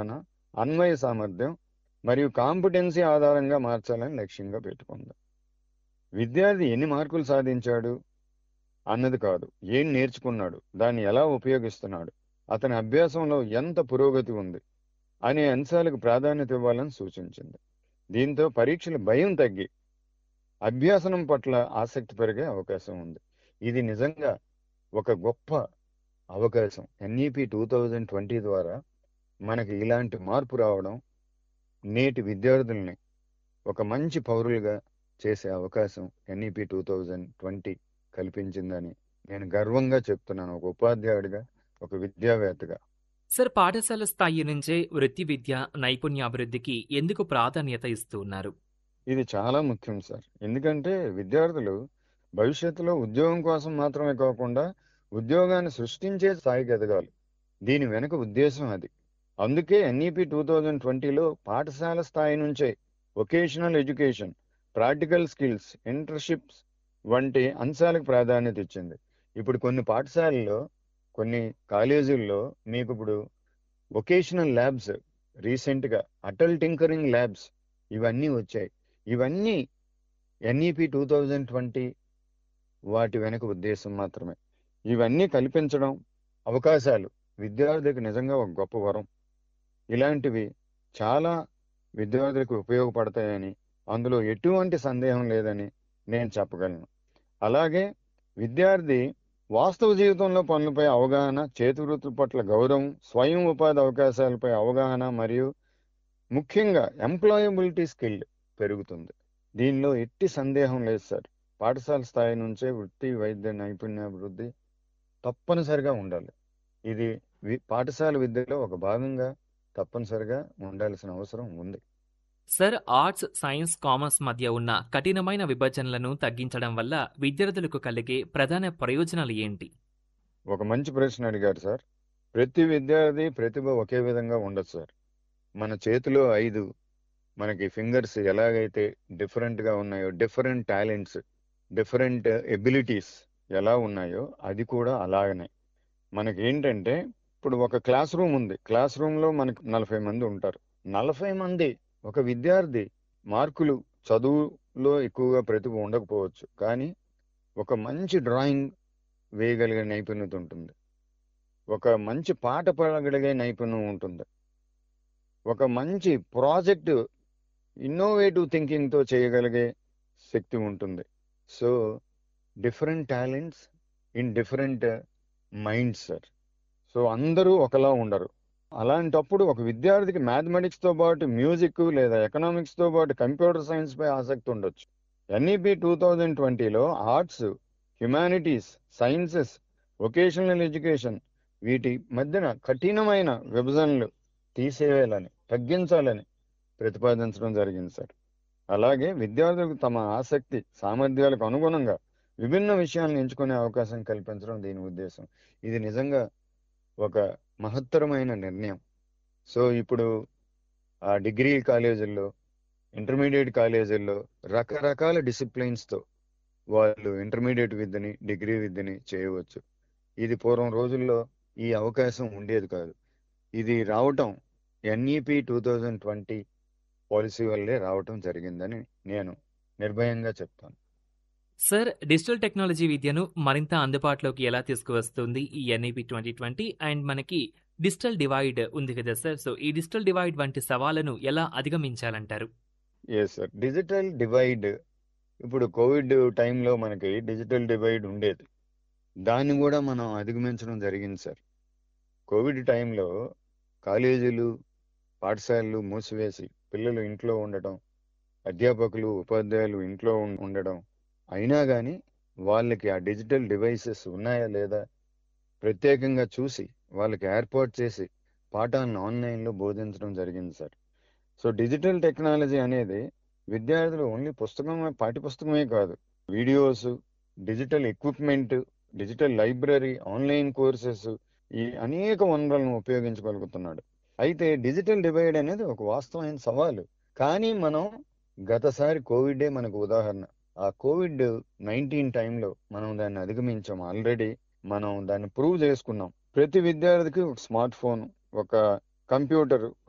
అవగాహన అన్వయ సామర్థ్యం మరియు కాంపిటెన్సీ ఆధారంగా మార్చాలని లక్ష్యంగా పెట్టుకుంది విద్యార్థి ఎన్ని మార్కులు సాధించాడు అన్నది కాదు ఏం నేర్చుకున్నాడు దాన్ని ఎలా ఉపయోగిస్తున్నాడు అతని అభ్యాసంలో ఎంత పురోగతి ఉంది అనే అంశాలకు ప్రాధాన్యత ఇవ్వాలని సూచించింది దీంతో పరీక్షల భయం తగ్గి అభ్యాసనం పట్ల ఆసక్తి పెరిగే అవకాశం ఉంది ఇది నిజంగా ఒక గొప్ప అవకాశం ఎన్ఈపి టూ థౌజండ్ ట్వంటీ ద్వారా మనకి ఇలాంటి మార్పు రావడం నేటి విద్యార్థుల్ని ఒక మంచి పౌరులుగా చేసే అవకాశం ఎన్ఈపి టూ థౌజండ్ ట్వంటీ కల్పించిందని నేను గర్వంగా చెప్తున్నాను ఒక ఉపాధ్యాయుడిగా ఒక విద్యావేత్తగా సార్ పాఠశాల స్థాయి నుంచే వృత్తి విద్య నైపుణ్యాభివృద్ధికి ఎందుకు ప్రాధాన్యత ఇస్తూ ఉన్నారు ఇది చాలా ముఖ్యం సార్ ఎందుకంటే విద్యార్థులు భవిష్యత్తులో ఉద్యోగం కోసం మాత్రమే కాకుండా ఉద్యోగాన్ని సృష్టించే స్థాయికి ఎదగాలి దీని వెనుక ఉద్దేశం అది అందుకే ఎన్ఈపి టూ థౌజండ్ ట్వంటీలో పాఠశాల స్థాయి నుంచే vocational education practical skills internships వంటి అంశాలకు ప్రాధాన్యత ఇచ్చింది ఇప్పుడు కొన్ని పాఠశాలల్లో కొన్ని కాలేజీల్లో మీకు ఇప్పుడు వొకేషనల్ ల్యాబ్స్ రీసెంట్గా అటల్ టింకరింగ్ ల్యాబ్స్ ఇవన్నీ వచ్చాయి ఇవన్నీ ఎన్ఈపి టూ థౌజండ్ ట్వంటీ వాటి వెనుక ఉద్దేశం మాత్రమే ఇవన్నీ కల్పించడం అవకాశాలు విద్యార్థికి నిజంగా ఒక గొప్ప వరం ఇలాంటివి చాలా విద్యార్థులకు ఉపయోగపడతాయని అందులో ఎటువంటి సందేహం లేదని నేను చెప్పగలను అలాగే విద్యార్థి వాస్తవ జీవితంలో పనులపై అవగాహన చేతి వృత్తుల పట్ల గౌరవం స్వయం ఉపాధి అవకాశాలపై అవగాహన మరియు ముఖ్యంగా ఎంప్లాయబిలిటీ స్కిల్ పెరుగుతుంది దీనిలో ఎట్టి సందేహం లేదు సార్ పాఠశాల స్థాయి నుంచే వృత్తి వైద్య నైపుణ్యాభివృద్ధి తప్పనిసరిగా ఉండాలి ఇది వి- పాఠశాల విద్యలో ఒక భాగంగా తప్పనిసరిగా ఉండాల్సిన అవసరం ఉంది సార్ ఆర్ట్స్ సైన్స్ కామర్స్ మధ్య ఉన్న కఠినమైన విభజనలను తగ్గించడం వల్ల విద్యార్థులకు కలిగే ప్రధాన ప్రయోజనాలు ఏంటి ఒక మంచి ప్రశ్న అడిగారు సార్ ప్రతి విద్యార్థి ప్రతిభ ఒకే విధంగా ఉండదు సార్ మన చేతిలో ఐదు మనకి ఫింగర్స్ ఎలాగైతే డిఫరెంట్ గా ఉన్నాయో డిఫరెంట్ టాలెంట్స్ డిఫరెంట్ ఎబిలిటీస్ ఎలా ఉన్నాయో అది కూడా అలాగనే మనకి ఏంటంటే ఇప్పుడు ఒక క్లాస్ రూమ్ ఉంది క్లాస్ రూమ్ లో మనకు నలభై మంది ఉంటారు నలభై మంది ఒక విద్యార్థి మార్కులు చదువులో ఎక్కువగా ప్రతిభ ఉండకపోవచ్చు కానీ ఒక మంచి డ్రాయింగ్ వేయగలిగే నైపుణ్యత ఉంటుంది ఒక మంచి పాట పాడగలిగే నైపుణ్యం ఉంటుంది ఒక మంచి ప్రాజెక్ట్ ఇన్నోవేటివ్ థింకింగ్తో చేయగలిగే శక్తి ఉంటుంది so different talents in different minds sir so అందరూ ఒకలా ఉండరు అలాంటప్పుడు ఒక విద్యార్థికి మ్యాథమెటిక్స్తో పాటు మ్యూజిక్ లేదా ఎకనామిక్స్తో పాటు కంప్యూటర్ సైన్స్ పై ఆసక్తి ఉండొచ్చు ఎన్ఈపి టూ థౌజండ్ ట్వంటీలో arts humanities sciences vocational education వీటి మధ్యన కఠినమైన విభజనలు తీసేయాలని తగ్గించాలని ప్రతిపాదించడం జరిగింది సార్ అలాగే విద్యార్థులకు తమ ఆసక్తి సామర్థ్యాలకు అనుగుణంగా విభిన్న విషయాలను ఎంచుకునే అవకాశం కల్పించడం దీని ఉద్దేశం ఇది నిజంగా ఒక మహత్తరమైన నిర్ణయం సో ఇప్పుడు ఆ డిగ్రీ కాలేజీల్లో ఇంటర్మీడియట్ కాలేజీల్లో రకరకాల డిసిప్లైన్స్తో వాళ్ళు ఇంటర్మీడియట్ విద్యని డిగ్రీ విద్యని చేయవచ్చు ఇది పూర్వం రోజుల్లో ఈ అవకాశం ఉండేది కాదు ఇది రావటం NEP two thousand twenty policy వల్లే రావటం జరిగిందని నేను నిర్భయంగా చెప్తాను సార్ డిజిటల్ టెక్నాలజీ విద్యను మరింత అందుబాటులోకి ఎలా తీసుకువస్తుంది ఈ ఎన్ఈపి ట్వంటీ ట్వంటీ అండ్ మనకి డిజిటల్ డివైడ్ ఉంది కదా సార్ సో ఈ డిజిటల్ డివైడ్ వంటి సవాళ్లను ఎలా అధిగమించాలంటారు ఎస్ సార్ డిజిటల్ డివైడ్ ఇప్పుడు కోవిడ్ టైంలో మనకి డిజిటల్ డివైడ్ ఉండేది దాన్ని కూడా మనం అధిగమించడం జరిగింది సార్ కోవిడ్ టైంలో కాలేజీలు పాఠశాలలు మూసివేసి పిల్లలు ఇంట్లో ఉండటం అధ్యాపకులు ఉపాధ్యాయులు ఇంట్లో ఉం- ఉండడం అయినా కానీ వాళ్ళకి ఆ డిజిటల్ డివైసెస్ ఉన్నాయా లేదా ప్రత్యేకంగా చూసి వాళ్ళకి ఏర్పాటు చేసి పాఠాలను ఆన్లైన్లో బోధించడం జరిగింది సార్ సో డిజిటల్ టెక్నాలజీ అనేది విద్యార్థులు ఓన్లీ పుస్తకం పాఠ్యపుస్తకమే కాదు videos digital equipment digital library online courses ఈ అనేక వనరులను ఉపయోగించగలుగుతున్నాడు అయితే డిజిటల్ డివైడ్ అనేది ఒక వాస్తవమైన సవాలు కానీ మనం గతసారి కోవిడే మనకు ఉదాహరణ ఆ కోవిడ్ నైన్టీన్ టైంలో మనం దాన్ని అధిగమించాం ఆల్రెడీ మనం దాన్ని ప్రూవ్ చేసుకున్నాం ప్రతి విద్యార్థికి ఒక స్మార్ట్ ఫోన్ ఒక కంప్యూటర్